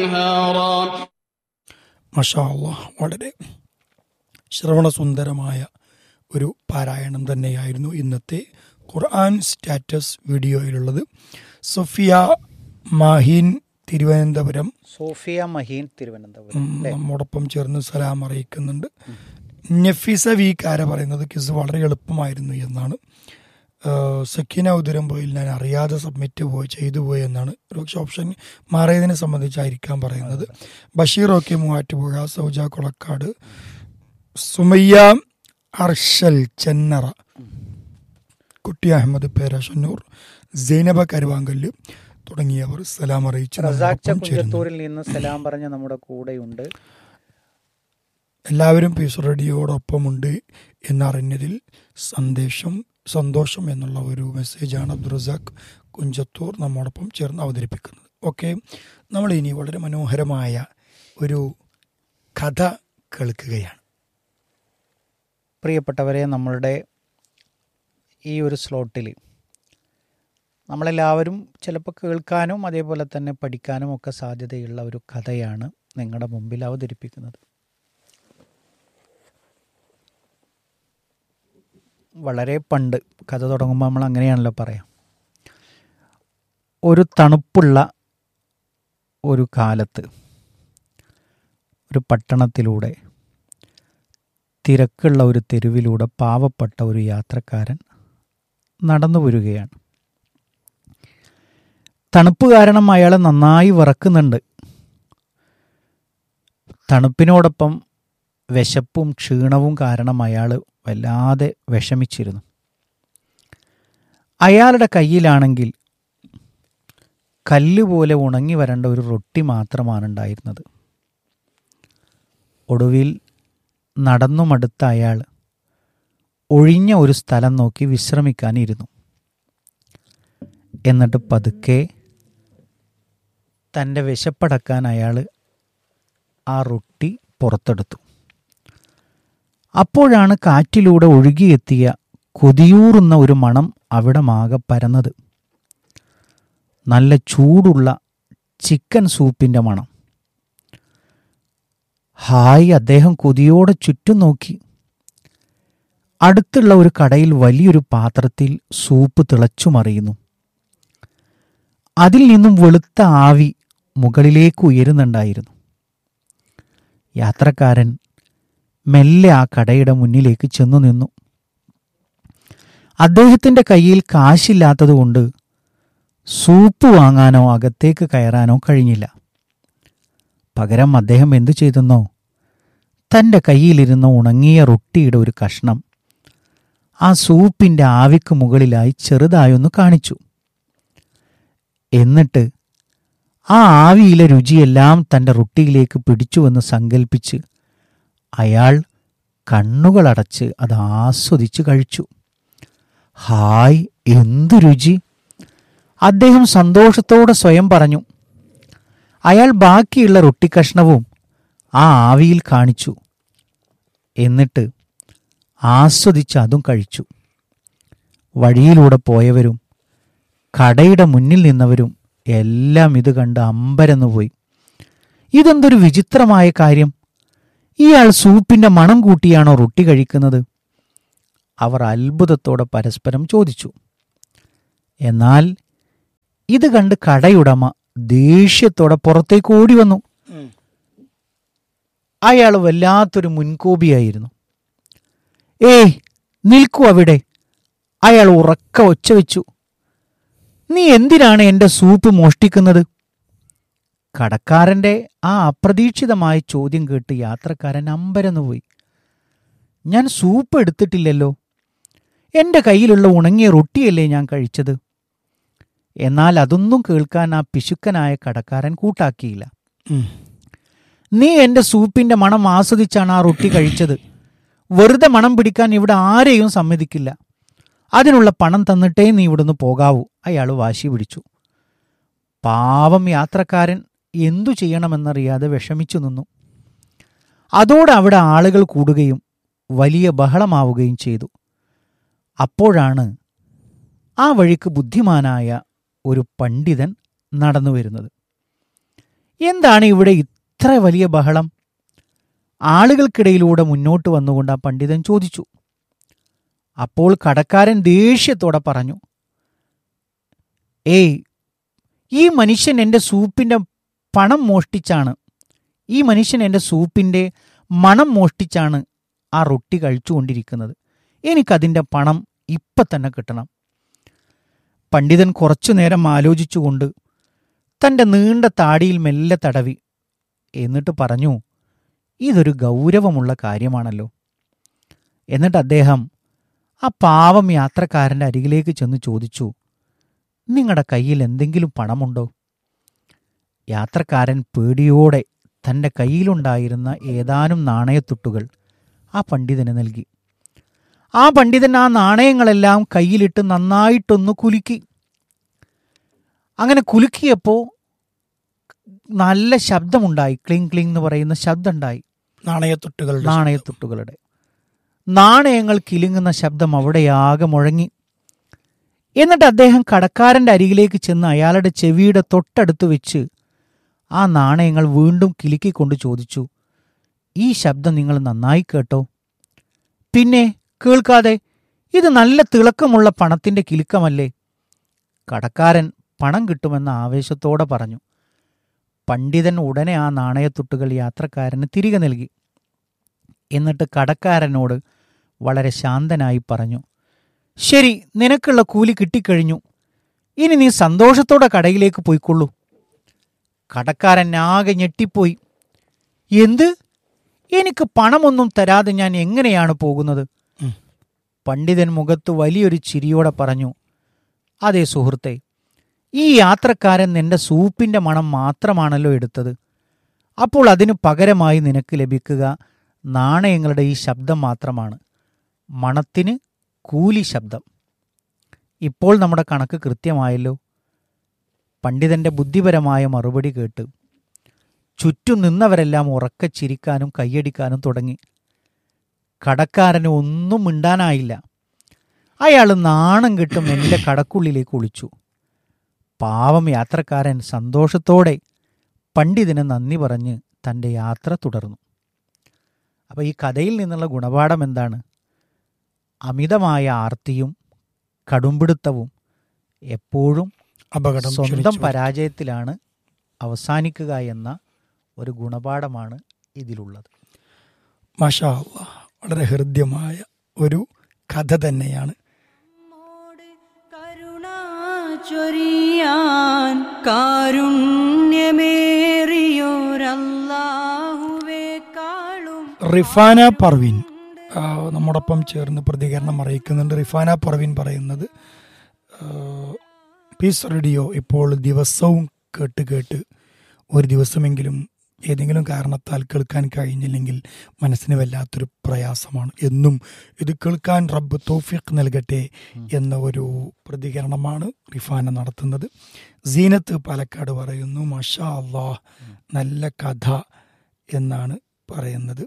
نهارا മഷാ അള്ളാഹ് വളരെ ശ്രവണസുന്ദരമായ ഒരു പാരായണം തന്നെയായിരുന്നു ഇന്നത്തെ ഖുർആൻ സ്റ്റാറ്റസ് വീഡിയോയിലുള്ളത് സഫിയ മാഹീൻ തിരുവനന്തപുരം സോഫിയ മഹീൻ തിരുവനന്തപുരം ഉം, നമ്മോടൊപ്പം ചേർന്ന് സലാം അറിയിക്കുന്നുണ്ട് നഫീസ വി കാര പറയുന്നത് കിസ് വളരെ എളുപ്പമായിരുന്നു എന്നാണ് ആഹ് സക്കീന ഉദരമ്പോയിൽ ഞാൻ അറിയാതെ സബ്മിറ്റ് പോയി ചെയ്തു പോയി എന്നാണ് ഒരുപക്ഷെ ഓപ്ഷൻ മാറിയതിനെ സംബന്ധിച്ചായിരിക്കാം പറയുന്നത് ബഷീർ ഒക്കെ മൂവാറ്റുപുഴ സൗജ കൊളക്കാട് സുമയ്യ അർഷൽ ചെന്നറ കുട്ടി അഹമ്മദ് പേരാഷന്നൂർ സൈനബ കരുവാങ്കല്ല് തുടങ്ങിയവർ സലാം അറിയിച്ച് റസാഖ് നമ്മോടൊപ്പം ചേരുന്നു കുഞ്ചത്തൂരിൽ നിന്ന് സലാം പറഞ്ഞ നമ്മുടെ കൂടെയുണ്ട് എല്ലാവരും പീസ് റേഡിയോടൊപ്പമുണ്ട് എന്നറിഞ്ഞതിൽ സന്ദേശം സന്തോഷം എന്നുള്ള ഒരു മെസ്സേജാണ് അബ്ദുറസാഖ് കുഞ്ചത്തൂർ നമ്മോടൊപ്പം ചേർന്ന് അവതരിപ്പിക്കുന്നത് ഓക്കെ നമ്മൾ ഇനി വളരെ മനോഹരമായ ഒരു കഥ കേൾക്കുകയാണ് പ്രിയപ്പെട്ടവരെ നമ്മളുടെ ഈ ഒരു സ്ലോട്ടിൽ നമ്മളെല്ലാവരും ചിലപ്പോൾ കേൾക്കാനും അതേപോലെ തന്നെ പഠിക്കാനും ഒക്കെ സാധ്യതയുള്ള ഒരു കഥയാണ് നിങ്ങളുടെ മുമ്പിൽ അവതരിപ്പിക്കുന്നത് വളരെ പണ്ട് കഥ തുടങ്ങുമ്പോൾ നമ്മൾ അങ്ങനെയാണല്ലോ പറയാം ഒരു തണുപ്പുള്ള ഒരു കാലത്ത് ഒരു പട്ടണത്തിലൂടെ തിരക്കുള്ള ഒരു തെരുവിലൂടെ പാവപ്പെട്ട ഒരു യാത്രക്കാരൻ നടന്നു വരികയാണ് തണുപ്പ് കാരണം അയാളെ നന്നായി വിറക്കുന്നുണ്ട് തണുപ്പിനോടൊപ്പം വിശപ്പും ക്ഷീണവും കാരണം അയാൾ വല്ലാതെ വിഷമിച്ചിരുന്നു അയാളുടെ കയ്യിലാണെങ്കിൽ കല്ലുപോലെ ഉണങ്ങി വരേണ്ട ഒരു റൊട്ടി മാത്രമാണ് ഉണ്ടായിരുന്നത് ഒടുവിൽ നടന്നു മടുത്ത അയാൾ ഒഴിഞ്ഞ ഒരു സ്ഥലം നോക്കി വിശ്രമിക്കാനിരുന്നു എന്നിട്ട് പതുക്കെ തൻ്റെ വിശപ്പടക്കാൻ അയാൾ ആ റൊട്ടി പുറത്തെടുത്തു അപ്പോഴാണ് കാറ്റിലൂടെ ഒഴുകിയെത്തിയ കൊതിയൂറുന്ന ഒരു മണം അവിടമാകെ പരന്നത് നല്ല ചൂടുള്ള ചിക്കൻ സൂപ്പിൻ്റെ മണം ഹായ് അദ്ദേഹം കൊതിയോടെ ചുറ്റും നോക്കി അടുത്തുള്ള ഒരു കടയിൽ വലിയൊരു പാത്രത്തിൽ സൂപ്പ് തിളച്ചു മറിയുന്നു അതിൽ നിന്നും വെളുത്ത ആവി മുകളിലേക്ക് ഉയരുന്നുണ്ടായിരുന്നു യാത്രക്കാരൻ മെല്ലെ ആ കടയുടെ മുന്നിലേക്ക് ചെന്നു നിന്നു അദ്ദേഹത്തിൻ്റെ കയ്യിൽ കാശില്ലാത്തതുകൊണ്ട് സൂപ്പ് വാങ്ങാനോ അകത്തേക്ക് കയറാനോ കഴിഞ്ഞില്ല പകരം അദ്ദേഹം എന്തു ചെയ്തെന്നോ തൻ്റെ കയ്യിലിരുന്ന ഉണങ്ങിയ റൊട്ടിയുടെ ഒരു കഷ്ണം ആ സൂപ്പിൻ്റെ ആവിക്ക് മുകളിലായി ചെറുതായൊന്ന് കാണിച്ചു എന്നിട്ട് ആ ആവിയിലെ രുചിയെല്ലാം തൻ്റെ റൊട്ടിയിലേക്ക് പിടിച്ചുവെന്ന് സങ്കൽപ്പിച്ച് അയാൾ കണ്ണുകളടച്ച് അത് ആസ്വദിച്ച് കഴിച്ചു ഹായ് എന്തു രുചി അദ്ദേഹം സന്തോഷത്തോടെ സ്വയം പറഞ്ഞു അയാൾ ബാക്കിയുള്ള റൊട്ടിക്കഷ്ണവും ആ ആവിയിൽ കാണിച്ചു എന്നിട്ട് ആസ്വദിച്ച് അതും കഴിച്ചു വഴിയിലൂടെ പോയവരും കടയുടെ മുന്നിൽ നിന്നവരും എല്ലാം ഇത് കണ്ട് അമ്പരന്നു പോയി ഇതെന്തൊരു വിചിത്രമായ കാര്യം ഇയാൾ സൂപ്പിന്റെ മണം കൂട്ടിയാണോ റൊട്ടി കഴിക്കുന്നത് അവർ അത്ഭുതത്തോടെ പരസ്പരം ചോദിച്ചു എന്നാൽ ഇത് കണ്ട് കടയുടമ ദേഷ്യത്തോടെ പുറത്തേക്ക് ഓടി വന്നു അയാൾ വല്ലാത്തൊരു മുൻകോപിയായിരുന്നു ഏയ് നിൽക്കൂ അവിടെ അയാൾ ഉറക്ക ഒച്ച വെച്ചു നീ എന്തിനാണ് എൻ്റെ സൂപ്പ് മോഷ്ടിക്കുന്നത് കടക്കാരൻ്റെ ആ അപ്രതീക്ഷിതമായ ചോദ്യം കേട്ട് യാത്രക്കാരൻ അമ്പരന്നുപോയി ഞാൻ സൂപ്പ് എടുത്തിട്ടില്ലല്ലോ എൻ്റെ കയ്യിലുള്ള ഉണങ്ങിയ റൊട്ടിയല്ലേ ഞാൻ കഴിച്ചത് എന്നാൽ അതൊന്നും കേൾക്കാൻ ആ പിശുക്കനായ കടക്കാരൻ കൂട്ടാക്കിയില്ല ഉം. നീ എൻ്റെ സൂപ്പിൻ്റെ മണം ആസ്വദിച്ചാണ് ആ റൊട്ടി കഴിച്ചത് വെറുതെ മണം പിടിക്കാൻ ഇവിടെ ആരെയും സമ്മതിക്കില്ല അതിനുള്ള പണം തന്നിട്ടേ നീ ഇവിടുന്ന് പോകാവൂ അയാൾ വാശി പിടിച്ചു പാവം യാത്രക്കാരൻ എന്തു ചെയ്യണമെന്നറിയാതെ വിഷമിച്ചു നിന്നു അതോടെ അവിടെ ആളുകൾ കൂടുകയും വലിയ ബഹളമാവുകയും ചെയ്തു അപ്പോഴാണ് ആ വഴിക്ക് ബുദ്ധിമാനായ ഒരു പണ്ഡിതൻ നടന്നു വരുന്നത് എന്താണ് ഇവിടെ ഇത്ര വലിയ ബഹളം ആളുകൾക്കിടയിലൂടെ മുന്നോട്ട് വന്നുകൊണ്ട് ആ പണ്ഡിതൻ ചോദിച്ചു അപ്പോൾ കടക്കാരൻ ദേഷ്യത്തോടെ പറഞ്ഞു ഏയ് ഈ മനുഷ്യൻ എൻ്റെ സൂപ്പിൻ്റെ പണം മോഷ്ടിച്ചാണ് ഈ മനുഷ്യൻ എൻ്റെ സൂപ്പിൻ്റെ മണം മോഷ്ടിച്ചാണ് ആ റൊട്ടി കഴിച്ചുകൊണ്ടിരിക്കുന്നത് എനിക്കതിൻ്റെ പണം ഇപ്പം തന്നെ കിട്ടണം പണ്ഡിതൻ കുറച്ചു നേരം ആലോചിച്ചുകൊണ്ട് തൻ്റെ നീണ്ട താടിയിൽ മെല്ലെ തടവി എന്നിട്ട് പറഞ്ഞു ഇതൊരു ഗൗരവമുള്ള കാര്യമാണല്ലോ എന്നിട്ട് അദ്ദേഹം ആ പാവം യാത്രക്കാരൻ്റെ അരികിലേക്ക് ചെന്ന് ചോദിച്ചു നിങ്ങളുടെ കയ്യിൽ എന്തെങ്കിലും പണമുണ്ടോ യാത്രക്കാരൻ പേടിയോടെ തൻ്റെ കയ്യിലുണ്ടായിരുന്ന ഏതാനും നാണയത്തുട്ടുകൾ ആ പണ്ഡിതന് നൽകി ആ പണ്ഡിതൻ ആ നാണയങ്ങളെല്ലാം കയ്യിലിട്ട് നന്നായിട്ടൊന്ന് കുലുക്കി അങ്ങനെ കുലുക്കിയപ്പോൾ നല്ല ശബ്ദമുണ്ടായി ക്ലിങ് ക്ലിങ് എന്ന് പറയുന്ന ശബ്ദമുണ്ടായി നാണയത്തൊട്ടുകളുടെ നാണയത്തുട്ടുകളുടെ നാണയങ്ങൾ കിലുങ്ങുന്ന ശബ്ദം അവിടെയാകെ മുഴങ്ങി എന്നിട്ട് അദ്ദേഹം കടക്കാരന്റെ അരികിലേക്ക് ചെന്ന് അയാളുടെ ചെവിയുടെ തൊട്ടടുത്ത് വെച്ച് ആ നാണയങ്ങൾ വീണ്ടും കിലുക്കിക്കൊണ്ട് ചോദിച്ചു ഈ ശബ്ദം നിങ്ങൾ നന്നായി കേട്ടോ പിന്നെ കേൾക്കാതെ ഇത് നല്ല തിളക്കമുള്ള പണത്തിന്റെ കിലുക്കമല്ലേ കടക്കാരൻ പണം കിട്ടുമെന്ന ആവേശത്തോടെ പറഞ്ഞു പണ്ഡിതൻ ഉടനെ ആ നാണയത്തുട്ടുകൾ യാത്രക്കാരന് തിരികെ നൽകി എന്നിട്ട് കടക്കാരനോട് വളരെ ശാന്തനായി പറഞ്ഞു ശരി നിനക്കുള്ള കൂലി കിട്ടിക്കഴിഞ്ഞു ഇനി നീ സന്തോഷത്തോടെ കടയിലേക്ക് പോയിക്കൊള്ളൂ കടക്കാരൻ ആകെ ഞെട്ടിപ്പോയി എന്ത് എനിക്ക് പണമൊന്നും തരാതെ ഞാൻ എങ്ങനെയാണ് പോകുന്നത് ഉം. പണ്ഡിതൻ മുഖത്ത് വലിയൊരു ചിരിയോടെ പറഞ്ഞു അതെ സുഹൃത്തെ ഈ യാത്രക്കാരൻ നിന്റെ സൂപ്പിന്റെ മണം മാത്രമാണല്ലോ എടുത്തത് അപ്പോൾ അതിനു പകരമായി നിനക്ക് ലഭിക്കുക നാണയങ്ങളുടെ ഈ ശബ്ദം മാത്രമാണ് മണത്തിന് കൂലി ശബ്ദം ഇപ്പോൾ നമ്മുടെ കണക്ക് കൃത്യമായല്ലോ പണ്ഡിതന്റെ ബുദ്ധിപരമായ മറുപടി കേട്ട് ചുറ്റും നിന്നവരെല്ലാം ഉറക്കെ ചിരിക്കാനും കൈയടിക്കാനും തുടങ്ങി കടക്കാരന് ഒന്നും മിണ്ടാനായില്ല അയാൾ നാണം കെട്ടും എൻ്റെ കടക്കുള്ളിലേക്ക് ഒളിച്ചു പാവം യാത്രക്കാരൻ സന്തോഷത്തോടെ പണ്ഡിതന് നന്ദി പറഞ്ഞ് തൻ്റെ യാത്ര തുടർന്നു അപ്പോൾ ഈ കഥയിൽ നിന്നുള്ള ഗുണപാഠം എന്താണ് അമിതമായ ആർത്തിയും കടുംപിടുത്തവും എപ്പോഴും അപകടം സ്വന്തം ക്ഷണിച്ചു. പരാജയത്തിലാണ് അവസാനിക്കുക എന്ന ഒരു ഗുണപാഠമാണ് ഇതിലുള്ളത് മാഷാ അല്ലാ. വളരെ ഹൃദ്യമായ ഒരു കഥ തന്നെയാണ് നമ്മോട് കരുണ ചൊരിയാൻ കാരുണ്യമേറിയോരല്ലാഹുവേ കാളും റിഫാന പർവീൻ ആ, നമ്മോടൊപ്പം ചേർന്ന് പ്രതികരണം അറിയിക്കുന്നുണ്ട് റിഫാന പർവീൻ പറയുന്നത് ആ, പീസ് റേഡിയോ ഇപ്പോൾ ദിവസവും കേട്ട് കേട്ട് ഒരു ദിവസമെങ്കിലും ഏതെങ്കിലും കാരണത്താൽ കേൾക്കാൻ കഴിഞ്ഞില്ലെങ്കിൽ മനസ്സിന് വല്ലാത്തൊരു പ്രയാസമാണ് എന്നും ഇത് കേൾക്കാൻ റബ്ബ് തോഫിഖ് നൽകട്ടെ എന്ന ഒരു പ്രതികരണമാണ് റിഫാന നടത്തുന്നത് സീനത്ത് പാലക്കാട് പറയുന്നു മഷാ അള്ളാഹ് നല്ല കഥ എന്നാണ് പറയുന്നത്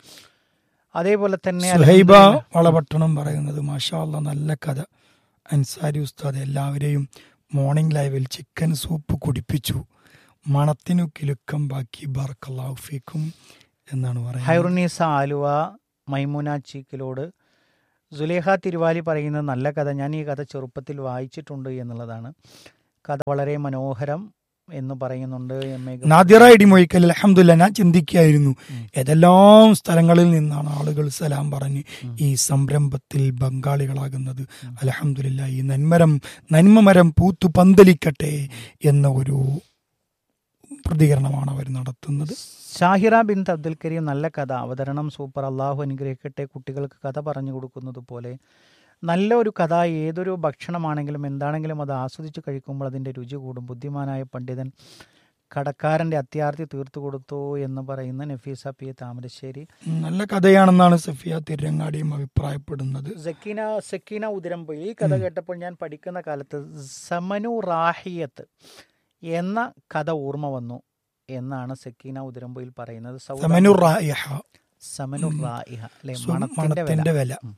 അതേപോലെ തന്നെ സുഹൈബ അൽഹംദുലില്ലാ. വളപട്ടണം പറയുന്നത് മാഷാ അല്ലാ നല്ല കഥ അൻസാരി ഉസ്താദ് എല്ലാവരെയും മോർണിംഗ് ലൈവിൽ ചിക്കൻ സൂപ്പ് കുടിപ്പിച്ചു മണത്തിനു കിലുക്കം ബാക്കി ബർക്കല്ലാഫിക്കും എന്നാണ് പറയുന്നത് ഹൈറുനീസ ആലുവ മൈമുന ചീക്കിലോട് സുലേഖ തിരുവാലി പറയുന്ന നല്ല കഥ ഞാൻ ഈ കഥ ചെറുപ്പത്തിൽ വായിച്ചിട്ടുണ്ട് എന്നുള്ളതാണ് കഥ വളരെ മനോഹരം എന്ന് പറയുന്നുണ്ട് എം എ ഗഫൂർ. നാദിറ ഇടിമൊഴിക്കൽ അലഹമില്ല ഞാൻ ചിന്തിക്കുകയായിരുന്നു ഉം. ഏതെല്ലാം സ്ഥലങ്ങളിൽ നിന്നാണ് ആളുകൾ സലാം പറഞ്ഞ് ഉം. ഈ സംരംഭത്തിൽ പങ്കാളികളാകുന്നത് അലഹമില്ല ഈ നന്മരം നന്മമരം പൂത്തു പന്തലിക്കട്ടെ എന്ന ഒരു പ്രതികരണമാണ് അവർ നടത്തുന്നത് ഷാഹിറ ബിൻ അബ്ദുൽ കരീം നല്ല കഥ അവതരണം സൂപ്പർ അള്ളാഹു അനുഗ്രഹിക്കട്ടെ കുട്ടികൾക്ക് കഥ പറഞ്ഞു കൊടുക്കുന്നത് പോലെ നല്ല ഒരു കഥ ഏതൊരു ഭക്ഷണമാണെങ്കിലും എന്താണെങ്കിലും അത് ആസ്വദിച്ച് കഴിക്കുമ്പോൾ അതിൻ്റെ രുചി കൂടും ബുദ്ധിമാനായ പണ്ഡിതൻ കടക്കാരൻ്റെ അത്യാർത്ഥി തീർത്തു കൊടുത്തു എന്ന് പറയുന്ന നഫീസ പി എ താമരശ്ശേരി നല്ല കഥയാണെന്നാണ് സഫിയ തിരങ്ങാടിയും അഭിപ്രായപ്പെടുന്നത് സക്കീന സക്കീന ഉതിരമ്പൊയിൽ ഈ കഥ കേട്ടപ്പോൾ ഞാൻ പഠിക്കുന്ന കാലത്ത് സമനു റാഹിയത്ത് എന്ന കഥ ഓർമ്മ വന്നു എന്നാണ് സക്കീന ഉതിരമ്പൊയിൽ പറയുന്നത് സൗദ- സമനുർ റായിഹ, സമനു റായിഹ അല്ലെ സു- മണത്തിന്റെ മണത്തിന്റെ വില വില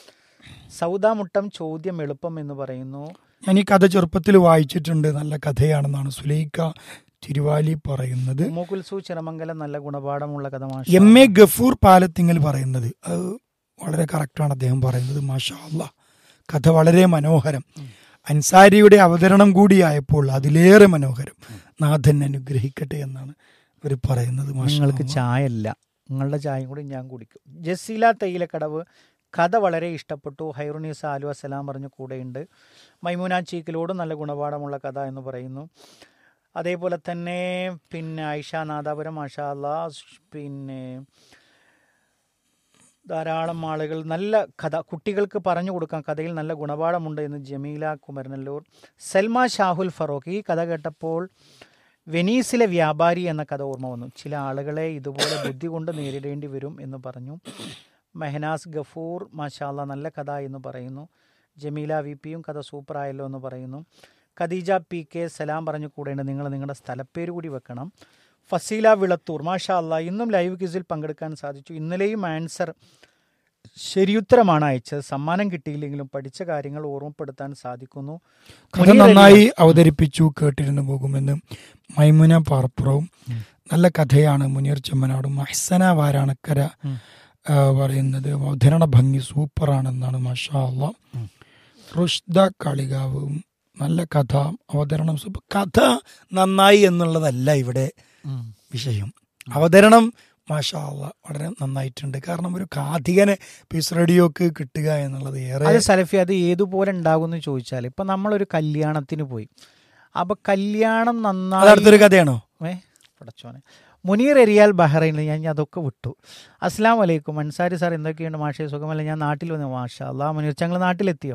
സൗദാമുട്ടം ചോദ്യം എളുപ്പം എന്ന് പറയുന്നു ഞാൻ ഈ കഥ ചെറുപ്പത്തിൽ വായിച്ചിട്ടുണ്ട് നല്ല കഥയാണെന്നാണ് സുലൈക്ക തിരുവാലി പറയുന്നത് ഉമ്മുകുൽസു ചിറമംഗലം നല്ല ഗുണപാഠമുള്ള കഥ മാഷ എം എ ഗഫൂർ പാലത്തിങ്ങൽ പറയുന്നത് അത് വളരെ കറക്റ്റാണ് അദ്ദേഹം പറയുന്നത് മാഷാ അല്ലാ കഥ വളരെ മനോഹരം അൻസാരിയുടെ അവതരണം കൂടിയായപ്പോൾ അതിലേറെ മനോഹരം നാഥൻ അനുഗ്രഹിക്കട്ടെ എന്നാണ് ഇവർ പറയുന്നത് മാഷാ നിങ്ങൾക്ക് അല്ലാ. ചായ ഇല്ല നിങ്ങളുടെ ചായയും കൂടി ഞാൻ കുടിക്കും ജസീല തേയിലക്കടവ് കഥ വളരെ ഇഷ്ടപ്പെട്ടു ഹൈറുനീസ ആലു അസലാം പറഞ്ഞു കൂടെയുണ്ട് മൈമൂന ചീക്കിലോടും നല്ല ഗുണപാഠമുള്ള കഥ എന്ന് പറയുന്നു അതേപോലെ തന്നെ പിന്നെ ഐഷ നാദാപുരം മാഷാ അല്ലാ പിന്നെ ധാരാളം ആളുകൾ നല്ല കഥ കുട്ടികൾക്ക് പറഞ്ഞു കൊടുക്കാൻ കഥയിൽ നല്ല ഗുണപാഠമുണ്ട് എന്ന് ജമീല കുമരനല്ലൂർ സൽമ ഷാഹുൽ ഫറോക്ക് ഈ കഥ കേട്ടപ്പോൾ വെനീസിലെ വ്യാപാരി എന്ന കഥ ഓർമ്മ വന്നു ചില ആളുകളെ ഇതുപോലെ ബുദ്ധി കൊണ്ട് നേരിടേണ്ടി വരും എന്ന് പറഞ്ഞു മെഹനാസ് ഗഫൂർ മാഷാല്ല നല്ല കഥ എന്ന് പറയുന്നു ജമീല വി പിയും കഥ സൂപ്പറായല്ലോ എന്ന് പറയുന്നു ഖദീജ പി കെ സലാം പറഞ്ഞു കൂടെയുണ്ട് നിങ്ങൾ നിങ്ങളുടെ സ്ഥലപ്പേര് കൂടി വെക്കണം ഫസീല വിളത്തൂർ മാഷാ അല്ല ഇന്നും ലൈവ് ക്വിസിൽ പങ്കെടുക്കാൻ സാധിച്ചു ഇന്നലെയും ആൻസർ ശരിയുത്തരമാണ് അയച്ചത് സമ്മാനം കിട്ടിയില്ലെങ്കിലും പഠിച്ച കാര്യങ്ങൾ ഓർമ്മപ്പെടുത്താൻ സാധിക്കുന്നു കഥ മുനീർ നന്നായി അവതരിപ്പിച്ചു കേട്ടിരുന്നു പോകുമെന്ന് മൈമുന പാർപ്പുറവും നല്ല കഥയാണ് മുനീർ ചെമ്മനാടും അഹ്സന വാരാണക്കര ഉം. ആ, പറയുന്നത് അവതരണ ഭംഗി സൂപ്പറാണെന്നാണ് മാഷാ അല്ലാ ഉം. റുഷ്ദ കാളികാവും നല്ല കഥ അവതരണം സൂപ്പർ കഥ നന്നായി എന്നുള്ളതല്ല ഇവിടെ ഉം. വിഷയം അവതരണം മാഷാ അല്ലാ വളരെ നന്നായിട്ടുണ്ട് കാരണം ഒരു കാഥികനെ പീസ് റേഡിയോക്ക് കിട്ടുക എന്നുള്ളത് ഏറെ അത് സലഫി അത് ഏതുപോലെ ഉണ്ടാകും എന്ന് ചോദിച്ചാൽ ഇപ്പൊ നമ്മളൊരു കല്യാണത്തിന് പോയി അപ്പൊ കല്യാണം അത് നന്നായി അടുത്തൊരു കഥയാണോ ഏ പടച്ചോനെ മുനീർ എരിയാൽ ബഹ്റൈനിൽ ഞാൻ ഞാൻ അതൊക്കെ വിട്ടു അസ്സാം വലൈക്കും അൻസാരി സാർ എന്തൊക്കെയുണ്ട് മാഷേ സുഖമല്ല ഞാൻ നാട്ടിൽ വന്നു മാഷാ അല്ലാ മുനീർ ഞങ്ങൾ നാട്ടിലെത്തിയോ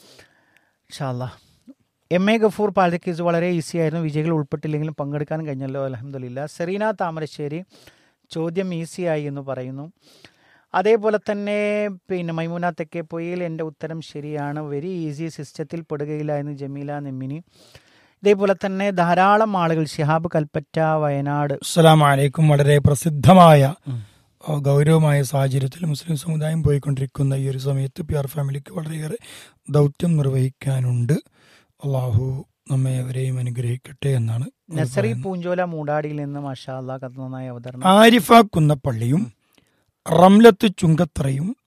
ഷാല്ലാ എം എ ഗഫൂർ പാലക്കേസ് വളരെ ഈസി ആയിരുന്നു വിജയികൾ ഉൾപ്പെട്ടില്ലെങ്കിലും പങ്കെടുക്കാൻ കഴിഞ്ഞല്ലോ അലഹമില്ല സെറീന താമരശ്ശേരി ചോദ്യം ഈസിയായി എന്ന് പറയുന്നു അതേപോലെ തന്നെ പിന്നെ മൈമുന തെക്കേപ്പൊയിൽ എൻ്റെ ഉത്തരം ശരിയാണ് വെരി ഈസി സിസ്റ്റത്തിൽ പെടുകയില്ല എന്ന് ജമീല നെമ്മിനി ഇതേപോലെ തന്നെ ധാരാളം ആളുകൾ ഷിഹാബ് കൽപ്പറ്റ വയനാട് അസ്സലാമു അലൈക്കും വളരെ പ്രസിദ്ധമായ ഉം. ആ, ഗൗരവമായ സാഹചര്യത്തിൽ മുസ്ലിം സമുദായം പോയിക്കൊണ്ടിരിക്കുന്ന ഈ ഒരു സമയത്ത് പി ആർ ഫാമിലിക്ക് വളരെയേറെ ദൗത്യം നിർവഹിക്കാനുണ്ട് അള്ളാഹു നമ്മെ അവരെയും അനുഗ്രഹിക്കട്ടെ എന്നാണ് അവർ നസറി പറയുന്നത്. പൂഞ്ചോല മൂടാടിയിൽ നിന്ന് മഷാ അല്ലാ കത്ത് നന്നായി അവതരണം ആരിഫ കുന്നപ്പള്ളിയും റംലത്ത് ചുങ്കത്തറയും